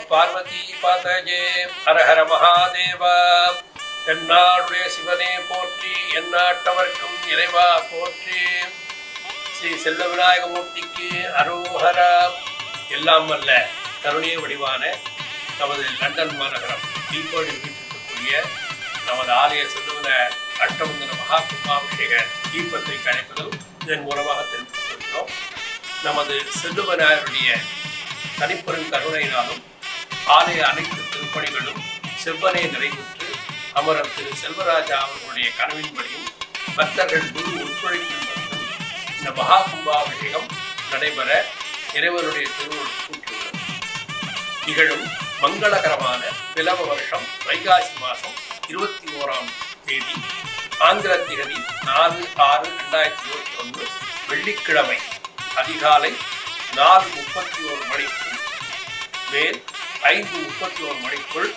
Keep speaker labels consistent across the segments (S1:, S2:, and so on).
S1: பார்வதி பதஜே ஹரஹர மகாதேவா எந்நாடுடைய சிவனே போற்றி எந்நாட்டவர்க்கும் இறைவா போற்றி ஸ்ரீ செல்வ விநாயக மூர்த்திக்கு அரோஹரா எல்லாம் வல்ல கருணைய வடிவான நமது லண்டன் மாநகரம் கீழ்கோடில் வீட்டிருக்கக்கூடிய நமது ஆலய செல்லுவன அட்டமந்தன மகா கும்பாபிஷேக தீபத்திரிகை அழைப்பதும் இதன் மூலமாக தெரிவித்துக் கொள்கிறோம் நமது செல்லுவனாருடைய தனிப்பெரும் கருணையினாலும் ஆலய அனைத்து திருப்பணிகளும் செவ்வனே நிறைவுற்று அமரர் திரு செல்வராஜா அவர்களுடைய கனவின்படியும் பக்தர்கள் குரு ஒத்துழைப்பின்படியும் இந்த மகா கும்பாபிஷேகம் நடைபெற இறைவனுடைய திருவுள் கூட்டியுள்ளது நிகழும் மங்களகரமான பிளவ வருஷம் வைகாசி மாதம் இருபத்தி ஓராம் தேதி ஆந்திர திகதி நாலு ஆறு ரெண்டாயிரத்தி இருபத்தி ஒன்று வெள்ளிக்கிழமை அதிகாலை நாலு முப்பத்தி ஓரு மணிக்கு மேல் ஐந்து முப்பத்தி ஓரு மணிக்குள்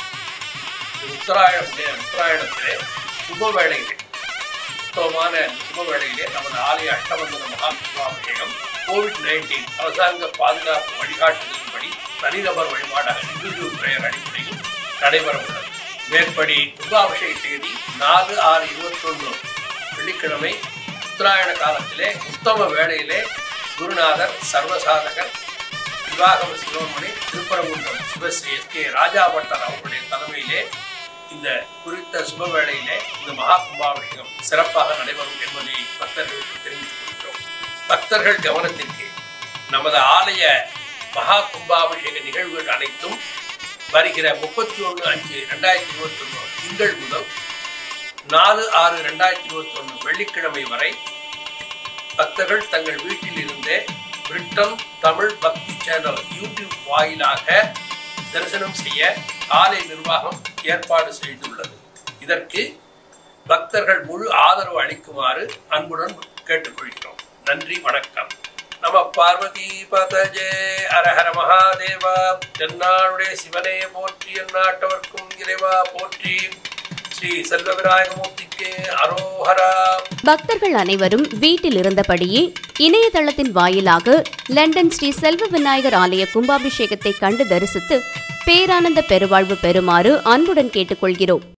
S1: உத்தராயண உத்தராயணத்திலே சுப வேளையிலே சுத்தமான சுப வேளையிலே நமது ஆலய அஷ்டமந்தன மகா கும்பாபிஷேகம் கோவிட் நைன்டீன் அரசாங்க பாதுகாப்பு வழிகாட்டுதலின்படி தனிநபர் வழிபாடாக இண்டிவிஜுவல் பிரேயர் அடிப்படையில் நடைபெற உள்ளது மேற்படி கும்பாபிஷேக தேதி நாலு ஆறு இருபத்தி ஒன்று வெள்ளிக்கிழமை உத்தராயண காலத்திலே உத்தம வேளையிலே குருநாதர் சர்வசாதகர் விவாகம சிவமணி திருப்பரங்குன்றம் சிவஸ்ரீ எஸ் கே ராஜா பட்டர் அவர்களுடைய தலைமையிலே இந்த குறித்த சுப வேளையிலே இந்த மகா கும்பாபிஷேகம் சிறப்பாக நடைபெறும் என்பதை பக்தர்களுக்கு தெரிவித்துக் கொள்கிறோம் பக்தர்கள் கவனத்திற்கு நமது ஆலய மகா கும்பாபிஷேக நிகழ்வுகள் அனைத்தும் வருகிற முப்பத்தி ஒன்று அஞ்சு ரெண்டாயிரத்தி இருபத்தி ஒன்று திங்கள் முதல் நாலு ஆறு ரெண்டாயிரத்தி இருபத்தி ஒன்று வெள்ளிக்கிழமை வரை பக்தர்கள் தங்கள் வீட்டில் இருந்தே பிரிட்டன் தமிழ் பக்தி சேனல் யூடியூப் வாயிலாக தரிசனம் செய்ய ஆலய நிர்வாகம் ஏற்பாடு செய்துள்ளது இதற்கு பக்தர்கள் முழு ஆதரவு அளிக்குமாறு அன்புடன் கேட்டுக்கொள்கிறோம் நன்றி வணக்கம் நம பார்வதி பதஜே அரஹர மகாதேவா தென்னாடுடைய சிவனே போற்றி எந்நாட்டவர்க்கும் இறைவா போற்றி ஸ்ரீ செல்வ விநாயகமூர்த்திக்கு அரோஹரா
S2: பக்தர்கள் அனைவரும் வீட்டில் இருந்தபடியே இணையதளத்தின் வாயிலாக லண்டன் ஸ்ரீ செல்வ விநாயகர் ஆலய கும்பாபிஷேகத்தை கண்டு தரிசித்து பேரானந்த பெருவாழ்வு பெறுமாறு அன்புடன் கேட்டுக்கொள்கிறோம்